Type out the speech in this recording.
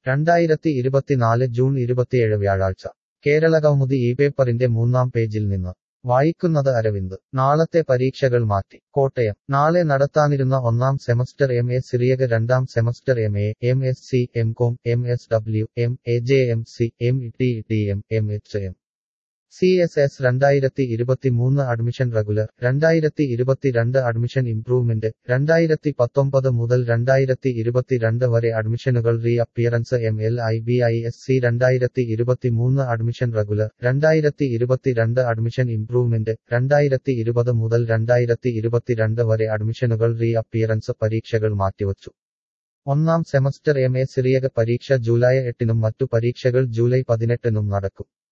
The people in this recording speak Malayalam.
രണ്ടായിരത്തി ഇരുപത്തിനാല് ജൂൺ ഇരുപത്തിയേഴ് വ്യാഴാഴ്ച കേരളകൗമുദി ഈ പേപ്പറിന്റെ മൂന്നാം പേജിൽ നിന്ന് വായിക്കുന്നത് അരവിന്ദ് നാളത്തെ പരീക്ഷകൾ മാറ്റി കോട്ടയം നാളെ നടത്താനിരുന്ന ഒന്നാം സെമസ്റ്റർ എം എ സിറിയക രണ്ടാം semester M A M S C M Com M S W M A J M C M T T M M H M C S S രണ്ടായിരത്തി ഇരുപത്തിമൂന്ന് അഡ്മിഷൻ റെഗുലർ രണ്ടായിരത്തി ഇരുപത്തിരണ്ട് അഡ്മിഷൻ ഇംപ്രൂവ്മെന്റ് രണ്ടായിരത്തി പത്തൊമ്പത് മുതൽ രണ്ടായിരത്തി ഇരുപത്തിരണ്ട് വരെ അഡ്മിഷനുകൾ re appearance M L I B I S C രണ്ടായിരത്തി ഇരുപത്തിമൂന്ന് അഡ്മിഷൻ റെഗുലർ രണ്ടായിരത്തി ഇരുപത്തിരണ്ട് അഡ്മിഷൻ ഇംപ്രൂവ്മെന്റ് രണ്ടായിരത്തി ഇരുപത് മുതൽ രണ്ടായിരത്തി ഇരുപത്തിരണ്ട് വരെ അഡ്മിഷനുകൾ റീ അപ്പിയറൻസ് പരീക്ഷകൾ മാറ്റിവച്ചു ഒന്നാം സെമസ്റ്റർ എം എ സിറിയക പരീക്ഷ ജൂലൈ എട്ടിനും മറ്റു പരീക്ഷകൾ ജൂലൈ പതിനെട്ടിനും നടക്കും